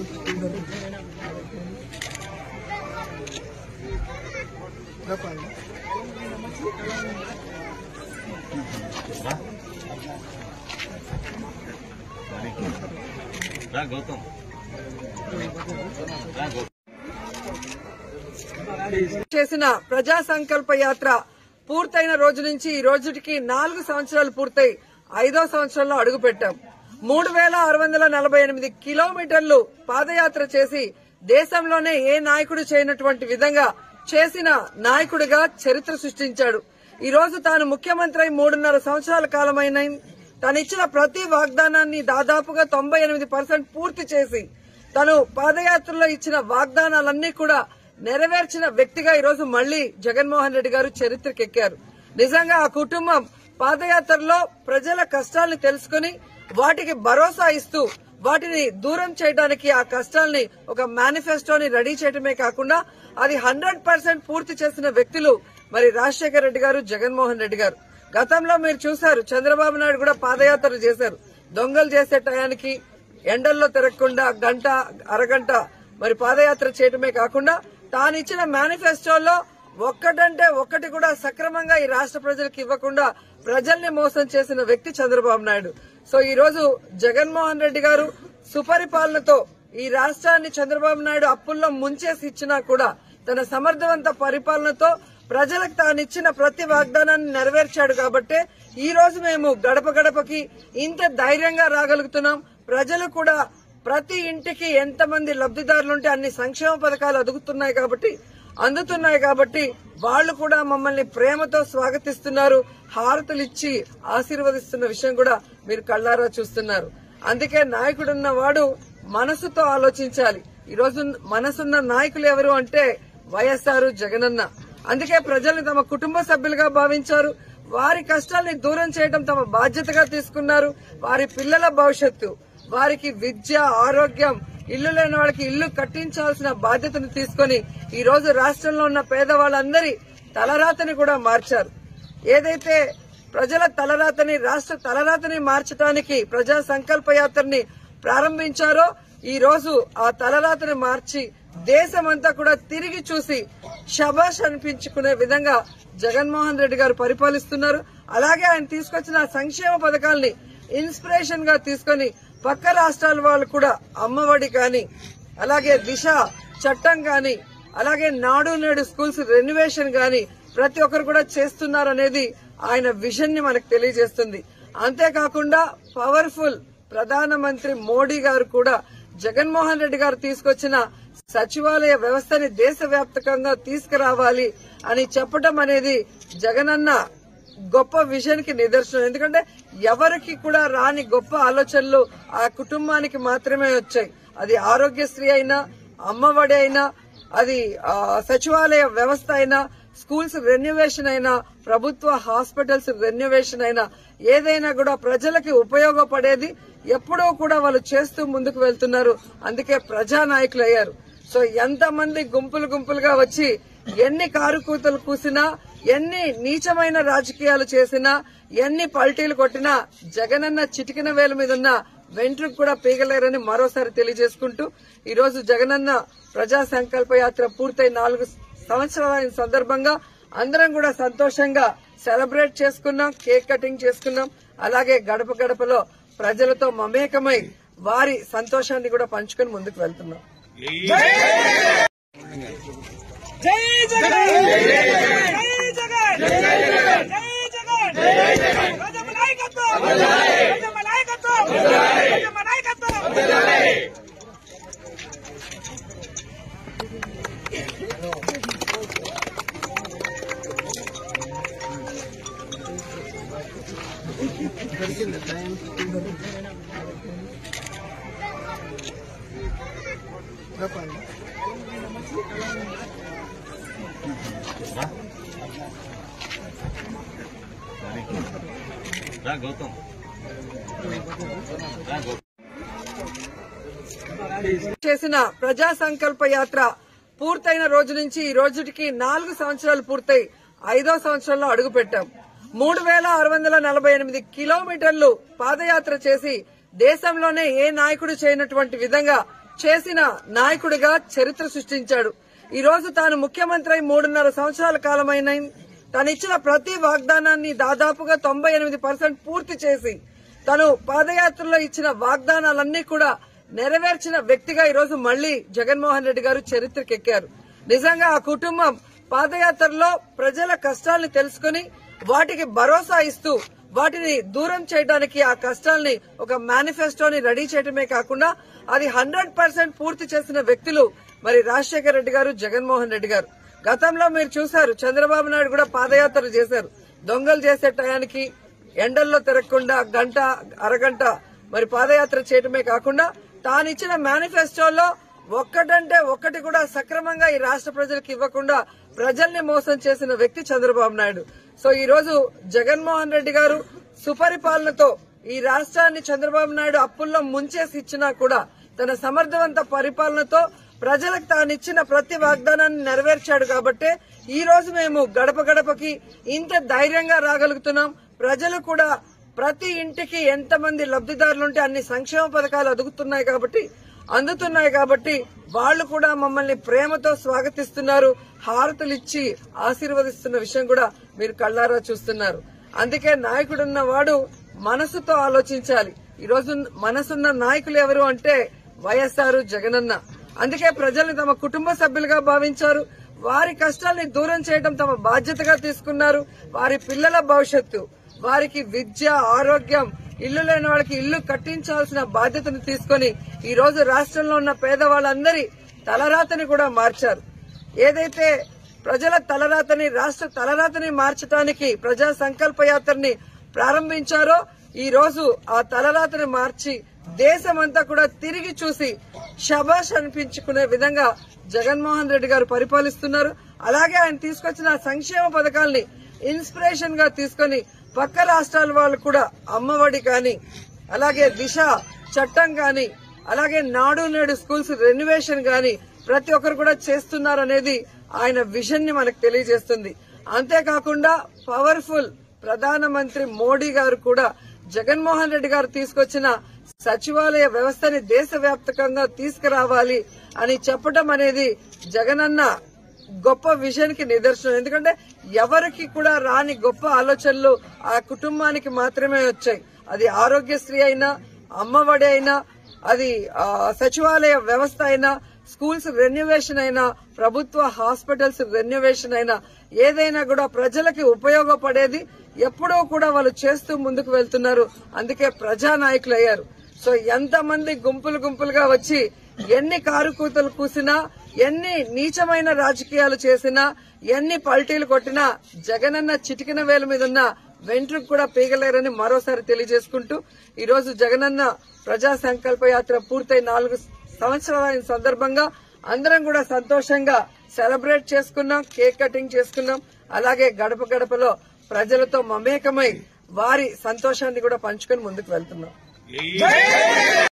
రా గౌతమ్ రా గౌతమ్ చేసిన ప్రజా సంకల్ప యాత్ర పూర్తయిన రోజు నుంచి ఈ రోజుకి నాలుగు సంవత్సరాలు పూర్తయి ఐదో సంవత్సరంలో అడుగు పెట్టాం మూడు వేల ఆరు వందల నలభై ఎనిమిది కిలోమీటర్లు పాదయాత్ర చేసి దేశంలోనే ఏ నాయకుడు చేయనటువంటి విధంగా చేసిన నాయకుడిగా చరిత్ర సృష్టించాడు ఈ రోజు తాను ముఖ్యమంత్రి అయి మూడున్నర సంవత్సరాల కాలమైన తను ఇచ్చిన ప్రతి వాగ్దానాన్ని దాదాపుగా తొంభై ఎనిమిది పర్సెంట్ పూర్తి చేసి తను పాదయాత్రలో ఇచ్చిన వాగ్దానాలన్నీ కూడా నెరవేర్చిన వ్యక్తిగా ఈ రోజు మళ్లీ జగన్మోహన్ రెడ్డి గారు చరిత్రకెక్కారు నిజంగా ఆ కుటుంబం పాదయాత్రలో ప్రజల కష్టాల్ని తెలుసుకుని వాటికి భరోసా ఇస్తూ వాటిని దూరం చేయడానికి ఆ కష్టాల్ని ఒక మేనిఫెస్టోని రెడీ చేయడమే కాకుండా అది హండ్రెడ్ పర్సెంట్ పూర్తి చేసిన వ్యక్తులు మరి రాజశేఖర రెడ్డి గారు జగన్మోహన్ రెడ్డి గారు గతంలో మీరు చూశారు చంద్రబాబు నాయుడు కూడా పాదయాత్ర చేశారు దొంగలు చేసే టయానికి ఎండల్లో తిరగకుండా గంట అరగంట మరి పాదయాత్ర చేయటమే కాకుండా తాను ఇచ్చిన మేనిఫెస్టోలో ఒక్కటంటే ఒక్కటి కూడా సక్రమంగా ఈ రాష్ట్ర ప్రజలకు ఇవ్వకుండా ప్రజల్ని మోసం చేసిన వ్యక్తి చంద్రబాబు నాయుడు సో ఈ రోజు జగన్మోహన్ రెడ్డి గారు సుపరిపాలనతో ఈ రాష్ట్రాన్ని చంద్రబాబు నాయుడు అప్పుల్లో ముంచేసి ఇచ్చినా కూడా తన సమర్థవంత పరిపాలనతో ప్రజలకు తాను ఇచ్చిన ప్రతి వాగ్దానాన్ని నెరవేర్చాడు కాబట్టే ఈ రోజు మేము గడప గడపకి ఇంత ధైర్యంగా రాగలుగుతున్నాం ప్రజలు కూడా ప్రతి ఇంటికి ఎంతమంది లబ్దిదారులుంటే అన్ని సంక్షేమ పథకాలు అదుగుతున్నాయి కాబట్టి అందుతున్నాయి కాబట్టి వాళ్ళు కూడా మమ్మల్ని ప్రేమతో స్వాగతిస్తున్నారు హారతులు ఇచ్చి ఆశీర్వదిస్తున్న విషయం కూడా మీరు కళ్ళారా చూస్తున్నారు అందుకే నాయకుడున్న వాడు మనసుతో ఆలోచించాలి ఈ రోజు మనసున్న నాయకులు ఎవరు అంటే వైఎస్ఆర్ జగనన్న అందుకే ప్రజల్ని తమ కుటుంబ సభ్యులుగా భావించారు వారి కష్టాల్ని దూరం చేయడం తమ బాధ్యతగా తీసుకున్నారు వారి పిల్లల భవిష్యత్తు వారికి విద్య ఆరోగ్యం ఇల్లు లేని వాళ్ళకి ఇల్లు కట్టించాల్సిన బాధ్యతను తీసుకొని ఈ రోజు రాష్ట్రంలో ఉన్న పేదవాళ్ళందరి తలరాతని కూడా మార్చారు ఏదైతే ప్రజల తలరాతని రాష్ట్ర తలరాతని మార్చడానికి ప్రజా సంకల్ప యాత్రని ప్రారంభించారో ఈ రోజు ఆ తలరాతని మార్చి దేశమంతా కూడా తిరిగి చూసి శబాష్ అనిపించుకునే విధంగా జగన్మోహన్ రెడ్డి గారు పరిపాలిస్తున్నారు అలాగే ఆయన తీసుకొచ్చిన సంక్షేమ పథకాల్ని ఇన్స్పిరేషన్ గా తీసుకొని పక్క రాష్ట్రాల వాళ్ళు కూడా అమ్మఒడి కానీ అలాగే దిశ చట్టం కానీ అలాగే నాడు నేడు స్కూల్స్ రెన్యువేషన్ గాని ప్రతి ఒక్కరు కూడా చేస్తున్నారనేది ఆయన విజన్ ని మనకు తెలియజేస్తుంది అంతేకాకుండా పవర్ఫుల్ ప్రధానమంత్రి మోడీ గారు కూడా జగన్మోహన్ రెడ్డి గారు తీసుకొచ్చిన సచివాలయ వ్యవస్థని దేశవ్యాప్తంగా తీసుకురావాలి అని చెప్పడం అనేది జగనన్న గొప్ప విజన్ కి నిదర్శనం ఎందుకంటే ఎవరికి కూడా రాని గొప్ప ఆలోచనలు ఆ కుటుంబానికి మాత్రమే వచ్చాయి అది ఆరోగ్యశ్రీ అయినా అమ్మఒడి అయినా అది ఆ, సచివాలయ వ్యవస్థ అయినా స్కూల్స్ రెన్యువేషన్ అయినా ప్రభుత్వ హాస్పిటల్స్ రెన్యువేషన్ అయినా ఏదైనా కూడా ప్రజలకి ఉపయోగపడేది ఎప్పుడో కూడా వాళ్ళు చేస్తూ ముందుకు వెళ్తున్నారు అందుకే ప్రజా నాయకులు అయ్యారు సో ఎంతమంది గుంపులు గుంపులుగా వచ్చి ఎన్ని కారుకూతలు కూసినా ఎన్ని నీచమైన రాజకీయాలు చేసినా ఎన్ని పల్టీలు కొట్టినా జగనన్న చిటికిన వేల మీద ఉన్న వెంట్రుకు కూడా పీగలేరని మరోసారి తెలియజేసుకుంటూ ఈ రోజు జగనన్న ప్రజా సంకల్ప యాత్ర పూర్తయి నాలుగు సంవత్సరాల సందర్భంగా అందరం కూడా సంతోషంగా సెలబ్రేట్ చేసుకున్నాం కేక్ కటింగ్ చేసుకున్నాం అలాగే గడప గడపలో ప్రజలతో మమేకమై వారి సంతోషాన్ని కూడా పంచుకొని ముందుకు వెళ్తున్నాం జై జగన్ జై జగన్ జై జగన్ జై జగన్ రాజమ్మ నాయకత్వం రాజమ్మ నాయకత్వం రాజమ్మ నాయకత్వం రా గౌతమ్ రా గౌతమ్ చేసిన ప్రజా సంకల్ప యాత్ర పూర్తయిన రోజు నుంచి ఈ రోజుకి నాలుగు సంవత్సరాలు పూర్తయి ఐదో సంవత్సరంలో అడుగు పెట్టాం మూడు వేల ఆరు వందల నలభై ఎనిమిది కిలోమీటర్లు పాదయాత్ర చేసి దేశంలోనే ఏ నాయకుడు చేయనటువంటి విధంగా చేసిన నాయకుడిగా చరిత్ర సృష్టించాడు ఈ రోజు తాను ముఖ్యమంత్రి అయి మూడున్నర సంవత్సరాల కాలమైన తను ఇచ్చిన ప్రతి వాగ్దానాన్ని దాదాపుగా తొంభై ఎనిమిది పర్సెంట్ పూర్తి చేసి తను పాదయాత్రలో ఇచ్చిన వాగ్దానాలన్నీ కూడా నెరవేర్చిన వ్యక్తిగా ఈ రోజు మళ్లీ జగన్మోహన్ రెడ్డి గారు చరిత్రకెక్కారు నిజంగా ఆ కుటుంబం పాదయాత్రలో ప్రజల కష్టాల్ని తెలుసుకుని వాటికి భరోసా ఇస్తూ వాటిని దూరం చేయడానికి ఆ కష్టాల్ని ఒక మేనిఫెస్టోని రెడీ చేయడమే కాకుండా అది హండ్రెడ్ పర్సెంట్ పూర్తి చేసిన వ్యక్తులు మరి రాజశేఖర రెడ్డి గారు జగన్మోహన్ రెడ్డి గారు గతంలో మీరు చూశారు చంద్రబాబు నాయుడు కూడా పాదయాత్ర చేశారు దొంగలు చేసే టయానికి ఎండల్లో తిరగకుండా గంట అరగంట మరి పాదయాత్ర చేయటమే కాకుండా తానిచ్చిన మేనిఫెస్టోలో ఒక్కటంటే ఒక్కటి కూడా సక్రమంగా ఈ రాష్ట్ర ప్రజలకు ఇవ్వకుండా ప్రజల్ని మోసం చేసిన వ్యక్తి చంద్రబాబు నాయుడు సో ఈ రోజు జగన్మోహన్ రెడ్డి గారు సుపరిపాలనతో ఈ రాష్ట్రాన్ని చంద్రబాబు నాయుడు అప్పుల్లో ముంచేసి ఇచ్చినా కూడా తన సమర్థవంత పరిపాలనతో ప్రజలకు తానిచ్చిన ప్రతి వాగ్దానాన్ని నెరవేర్చాడు కాబట్టే ఈ రోజు మేము గడప గడపకి ఇంత ధైర్యంగా రాగలుగుతున్నాం ప్రజలు కూడా ప్రతి ఇంటికి ఎంతమంది లబ్దిదారులుంటే అన్ని సంక్షేమ పథకాలు అదుగుతున్నాయి కాబట్టి అందుతున్నాయి కాబట్టి వాళ్ళు కూడా మమ్మల్ని ప్రేమతో స్వాగతిస్తున్నారు హారతులు ఇచ్చి ఆశీర్వదిస్తున్న విషయం కూడా మీరు కళ్ళారా చూస్తున్నారు అందుకే నాయకుడున్న వాడు మనసుతో ఆలోచించాలి ఈ రోజు మనసున్న నాయకులు ఎవరు అంటే వైఎస్ఆర్ జగనన్న అందుకే ప్రజల్ని తమ కుటుంబ సభ్యులుగా భావించారు వారి కష్టాల్ని దూరం చేయడం తమ బాధ్యతగా తీసుకున్నారు వారి పిల్లల భవిష్యత్తు వారికి విద్య ఆరోగ్యం ఇల్లు లేని వాళ్ళకి ఇల్లు కట్టించాల్సిన బాధ్యతను తీసుకొని ఈ రోజు రాష్ట్రంలో ఉన్న పేదవాళ్ళందరి తలరాతని కూడా మార్చారు ఏదైతే ప్రజల తలరాతని రాష్ట్ర తలరాతని మార్చడానికి ప్రజా సంకల్ప యాత్రని ప్రారంభించారో ఈ రోజు ఆ తలరాతని మార్చి దేశమంతా కూడా తిరిగి చూసి షబాష్ అనిపించుకునే విధంగా జగన్మోహన్ రెడ్డి గారు పరిపాలిస్తున్నారు అలాగే ఆయన తీసుకొచ్చిన సంక్షేమ పథకాల్ని ఇన్స్పిరేషన్ గా తీసుకొని పక్క రాష్ట్రాల వాళ్ళు కూడా అమ్మఒడి కానీ అలాగే దిశ చట్టం కానీ అలాగే నాడు నేడు స్కూల్స్ రెన్యువేషన్ గాని ప్రతి ఒక్కరు కూడా చేస్తున్నారనేది ఆయన విజన్ ని మనకు తెలియజేస్తుంది అంతేకాకుండా పవర్ఫుల్ ప్రధానమంత్రి మోడీ గారు కూడా జగన్మోహన్ రెడ్డి గారు తీసుకొచ్చిన సచివాలయ వ్యవస్థని దేశవ్యాప్తంగా తీసుకురావాలి అని చెప్పడం అనేది జగనన్న గొప్ప విజన్ కి నిదర్శనం ఎందుకంటే ఎవరికి కూడా రాని గొప్ప ఆలోచనలు ఆ కుటుంబానికి మాత్రమే వచ్చాయి అది ఆరోగ్యశ్రీ అయినా అమ్మఒడి అయినా అది ఆ, సచివాలయ వ్యవస్థ అయినా స్కూల్స్ రెన్యువేషన్ అయినా ప్రభుత్వ హాస్పిటల్స్ రెన్యువేషన్ అయినా ఏదైనా కూడా ప్రజలకి ఉపయోగపడేది ఎప్పుడో కూడా వాళ్ళు చేస్తూ ముందుకు వెళ్తున్నారు అందుకే ప్రజా నాయకులు అయ్యారు సో ఎంతమంది గుంపులు గుంపులుగా వచ్చి ఎన్ని కారుకూతలు కూసినా ఎన్ని నీచమైన రాజకీయాలు చేసినా ఎన్ని పల్టీలు కొట్టినా జగనన్న చిటికిన వేల మీద ఉన్న వెంట్రుకు కూడా పీగలేరని మరోసారి తెలియజేసుకుంటూ ఈ రోజు జగనన్న ప్రజా సంకల్ప యాత్ర పూర్తయి నాలుగు సంవత్సరాల సందర్భంగా అందరం కూడా సంతోషంగా సెలబ్రేట్ చేసుకున్నాం కేక్ కటింగ్ చేసుకున్నాం అలాగే గడప గడపలో ప్రజలతో మమేకమై వారి సంతోషాన్ని కూడా పంచుకొని ముందుకు వెళ్తున్నాం